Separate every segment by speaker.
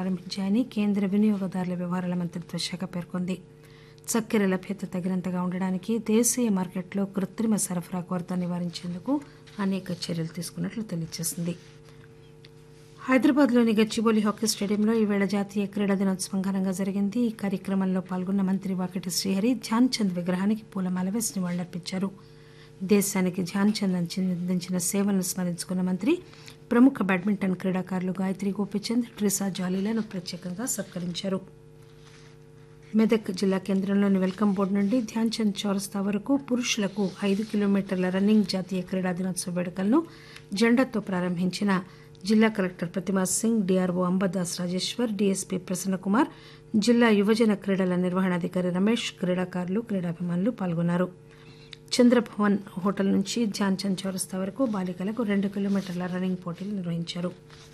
Speaker 1: ప్రారంభించాయని కేంద్ర వినియోగదారుల వ్యవహారాల మంత్రిత్వ శాఖ పేర్కొంది చక్కెర లభ్యత తగినంతగా ఉండడానికి దేశీయ మార్కెట్లో కృత్రిమ సరఫరా కొరత నివారించేందుకు అనేక చర్యలు తీసుకున్నట్లు తెలియజేసింది హైదరాబాద్లోని గచ్చిబౌలి హాకీ స్టేడియంలో ఈవేళ జాతీయ క్రీడా దినోత్సవం ఘనంగా జరిగింది ఈ కార్యక్రమంలో పాల్గొన్న మంత్రి వాకిటి శ్రీహరి ధ్యాన్ చంద్ విగ్రహానికి పూలమాల వేసి నివాళులర్పించారు దేశానికి ధ్యాన్ చంద్ అందించిన సేవలను స్మరించుకున్న మంత్రి ప్రముఖ బ్యాడ్మింటన్ క్రీడాకారులు గాయత్రి గోపిచంద్ ట్రిసా జాలీలను ప్రత్యేకంగా సత్కరించారు మెదక్ జిల్లా కేంద్రంలోని వెల్కమ్ బోర్డు నుండి ధ్యాన్ చంద్ చౌరస్తా వరకు పురుషులకు ఐదు కిలోమీటర్ల రన్నింగ్ జాతీయ క్రీడా దినోత్సవ వేడుకలను జెండాతో ప్రారంభించిన జిల్లా collector Pratima Singh D R O Ambadas Rajeshwar D S P Prasannakumar జిల్లా యువజన క్రీడల నిర్వహణాధికారి రమేష్ క్రీడాకారులు క్రీడాభిమానులు పాల్గొన్నారు చంద్రభవన్ హోటల్ నుంచి ధ్యాన్ చంద్ చౌరస్తా వరకు బాలికలకు రెండు కిలోమీటర్ల రన్నింగ్ పోటీలు నిర్వహించారు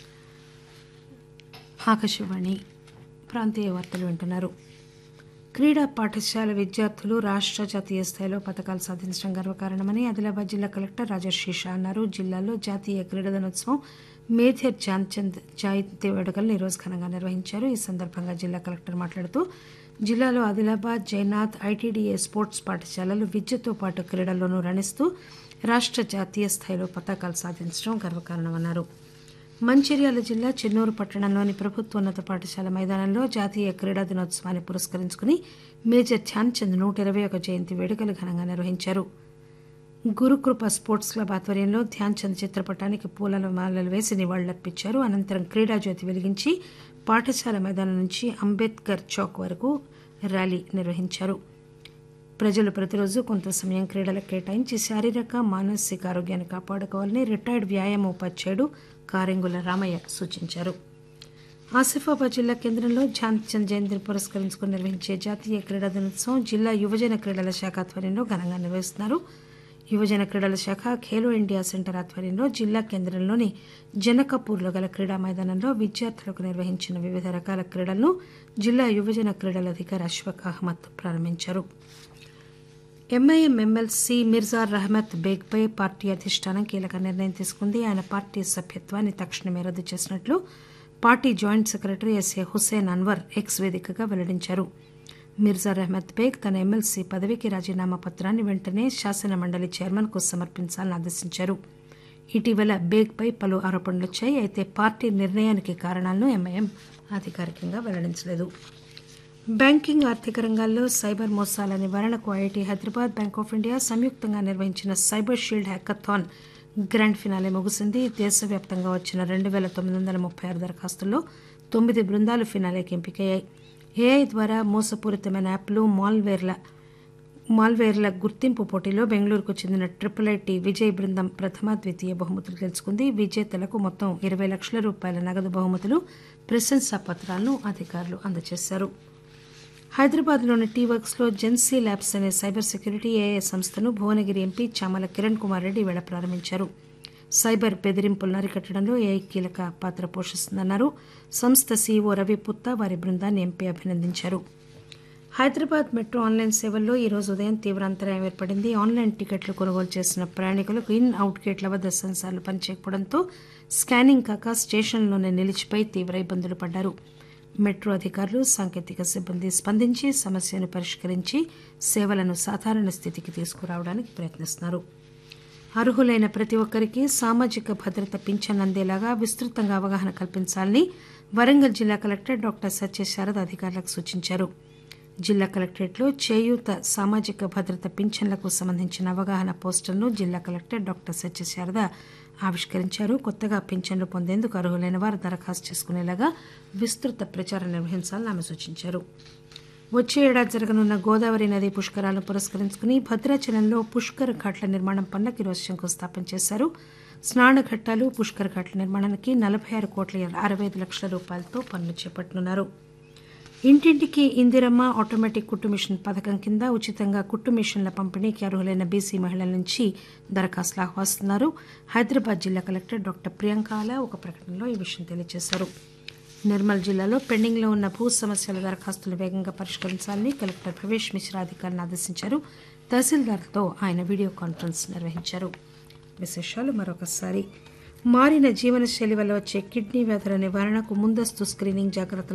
Speaker 1: ఆకాశవాణి ప్రాంతీయ వార్తలు వింటున్నారు క్రీడా పాఠశాల విద్యార్థులు రాష్ట్ర జాతీయ స్థాయిలో పథకాలు సాధించడం గర్వకారణమని ఆదిలాబాద్ జిల్లా కలెక్టర్ రాజేష్ శీషా అన్నారు జిల్లాలో జాతీయ క్రీడా దినోత్సవం మేజర్ ధ్యాన్చంద్ జయంతి వేడుకలను ఈరోజు ఘనంగా నిర్వహించారు ఈ సందర్భంగా జిల్లా కలెక్టర్ మాట్లాడుతూ జిల్లాలో ఆదిలాబాద్ జైనాథ్ ఐటీడీఏ స్పోర్ట్స్ పాఠశాలలు విద్యతో పాటు క్రీడల్లోనూ రాణిస్తూ రాష్ట్ర జాతీయ స్థాయిలో పథకాలు సాధించడం గర్వకారణమన్నారు మంచిర్యాల జిల్లా చెన్నూరు పట్టణంలోని ప్రభుత్వోన్నత పాఠశాల మైదానంలో జాతీయ క్రీడా దినోత్సవాన్ని పురస్కరించుకుని మేజర్ ధ్యాన్చంద్ నూట ఇరవై ఒక జయంతి వేడుకలు ఘనంగా నిర్వహించారు గురుకృప స్పోర్ట్స్ క్లబ్ ఆధ్వర్యంలో ధ్యాన్చంద్ చిత్రపటానికి పూల మాలలు వేసి నివాళులర్పించారు అనంతరం క్రీడా జ్యోతి వెలిగించి పాఠశాల మైదానం నుంచి అంబేద్కర్ చౌక్ వరకు ర్యాలీ నిర్వహించారు ప్రజలు ప్రతిరోజు కొంత సమయం క్రీడలకు కేటాయించి శారీరక మానసిక ఆరోగ్యాన్ని కాపాడుకోవాలని రిటైర్డ్ వ్యాయామ ఉపాధ్యాయుడు కారెంగుల రామయ్య సూచించారు ఆసిఫాబాద్ జిల్లా కేంద్రంలో ధ్యాన్చంద్ జయంతిని పురస్కరించుకుని నిర్వహించే జాతీయ క్రీడా దినోత్సవం జిల్లా యువజన క్రీడల శాఖ ఆధ్వర్యంలో ఘనంగా నిర్వహిస్తున్నారు యువజన క్రీడల శాఖ ఖేలో ఇండియా సెంటర్ ఆధ్వర్యంలో జిల్లా కేంద్రంలోని జనకపూర్లో గల క్రీడా మైదానంలో విద్యార్థులకు నిర్వహించిన వివిధ రకాల క్రీడలను జిల్లా యువజన క్రీడల అధికారి అష్ఫక్ అహ్మద్ ప్రారంభించారు ఎంఐఎం ఎమ్మెల్సీ మిర్జా రహమత్ బేగ్పై పార్టీ అధిష్టానం కీలక నిర్ణయం తీసుకుంది ఆయన పార్టీ సభ్యత్వాన్ని తక్షణమే రద్దు చేసినట్లు party joint secretary S A Hussain Anwar X వేదికగా వెల్లడించారు మిర్జా రహమత్ బేగ్ తన ఎమ్మెల్సీ పదవికి రాజీనామా పత్రాన్ని వెంటనే శాసన మండలి చైర్మన్ కు సమర్పించాలని ఆదేశించారు ఇటీవల బేగ్పై పలు ఆరోపణలు వచ్చాయి అయితే పార్టీ నిర్ణయానికి కారణాలను ఎంఐఎం అధికారికంగా వెల్లడించలేదు బ్యాంకింగ్ ఆర్థిక రంగాల్లో సైబర్ మోసాల నివారణకు IIT Hyderabad bank of India సంయుక్తంగా నిర్వహించిన cyber shield hackathon grand finale ముగిసింది దేశవ్యాప్తంగా వచ్చిన రెండు వేల తొమ్మిది వందల ముప్పై ఆరు దరఖాస్తుల్లో తొమ్మిది బృందాలు ఫినాలేకి ఎంపికయ్యాయి ఏఐ ద్వారా మోసపూరితమైన యాప్లు మాల్వేర్ల మాల్వేర్ల గుర్తింపు పోటీలో బెంగళూరుకు చెందిన ట్రిపుల్ ఐటీ విజయ్ బృందం ప్రథమ ద్వితీయ బహుమతులు గెలుచుకుంది విజేతలకు మొత్తం ఇరవై లక్షల రూపాయల నగదు బహుమతులు ప్రశంసా పత్రాలను అధికారులు అందజేశారు హైదరాబాద్లోని టీ వర్క్స్లో జెన్సీ ల్యాబ్స్ అనే సైబర్ సెక్యూరిటీ ఏఏ సంస్థను భువనగిరి ఎంపీ చామల కిరణ్ కుమార్ రెడ్డి వేళ ప్రారంభించారు సైబర్ బెదిరింపులను అరికట్టడంలో ఏఐ కీలక పాత్ర పోషిస్తుందన్నారు సంస్థ సీఈఓ రవి పుత్తా వారి బృందాన్ని ఎంపీ అభినందించారు హైదరాబాద్ మెట్రో ఆన్లైన్ సేవల్లో ఈ రోజు ఉదయం తీవ్ర అంతరాయం ఏర్పడింది ఆన్లైన్ టికెట్లు కొనుగోలు చేసిన ప్రయాణికులకు ఇన్ అవుట్ గేట్ల వద్ద సెన్సార్లు పనిచేయకపోవడంతో స్కానింగ్ కాక స్టేషన్లోనే నిలిచిపోయి తీవ్ర ఇబ్బందులు పడ్డారు మెట్రో అధికారులు సాంకేతిక సిబ్బంది స్పందించి సమస్యను పరిష్కరించి సేవలను సాధారణ స్థితికి తీసుకురావడానికి ప్రయత్నిస్తున్నారు అర్హులైన ప్రతి ఒక్కరికి సామాజిక భద్రత పింఛన్ అందేలాగా విస్తృతంగా అవగాహన కల్పించాలని వరంగల్ జిల్లా కలెక్టర్ డాక్టర్ సత్యశారద అధికారులకు సూచించారు జిల్లా కలెక్టరేట్లో చేయూత సామాజిక భద్రత పింఛన్లకు సంబంధించిన అవగాహన పోస్టర్ను జిల్లా కలెక్టర్ డాక్టర్ సత్యశారద ఆవిష్కరించారు కొత్తగా పింఛన్లు పొందేందుకు అర్హులైన వారు దరఖాస్తు చేసుకునేలాగా విస్తృత ప్రచారం నిర్వహించాలని ఆమె సూచించారు వచ్చే ఏడాది జరగనున్న గోదావరి నది పుష్కరాలను పురస్కరించుకుని భద్రాచలంలో పుష్కర్ ఘాట్ల నిర్మాణం పనులకు ఈరోజు శంకుస్థాపన చేశారు స్నాన ఘట్టాలు పుష్కర్ ఘాట్ల నిర్మాణానికి నలభై ఆరు కోట్ల అరవై ఐదు లక్షల రూపాయలతో పనులు చేపట్టనున్నారు ఇంటింటికి ఇందిరమ్మ ఆటోమేటిక్ కుట్టు మిషన్ పథకం కింద ఉచితంగా కుట్టు మిషన్ల పంపిణీకి అర్హులైన బీసీ మహిళల నుంచి దరఖాస్తులు ఆహ్వానిస్తున్నారు హైదరాబాద్ జిల్లా కలెక్టర్ డాక్టర్ ప్రియాంక ఆలా ఒక ప్రకటనలో ఈ విషయం తెలియజేశారు నిర్మల్ జిల్లాలో పెండింగ్లో ఉన్న భూ సమస్యల దరఖాస్తులు వేగంగా పరిష్కరించాలని కలెక్టర్ భవేష్ మిశ్రా అధికారులను ఆదేశించారు తహసీల్దార్తో ఆయన వీడియో కాన్ఫరెన్స్ నిర్వహించారు విశేషాలు మరొకసారి మారిన జీవనశైలి వల్ల వచ్చే కిడ్నీ వ్యాధుల నివారణకు ముందస్తు స్క్రీనింగ్ జాగ్రత్తలు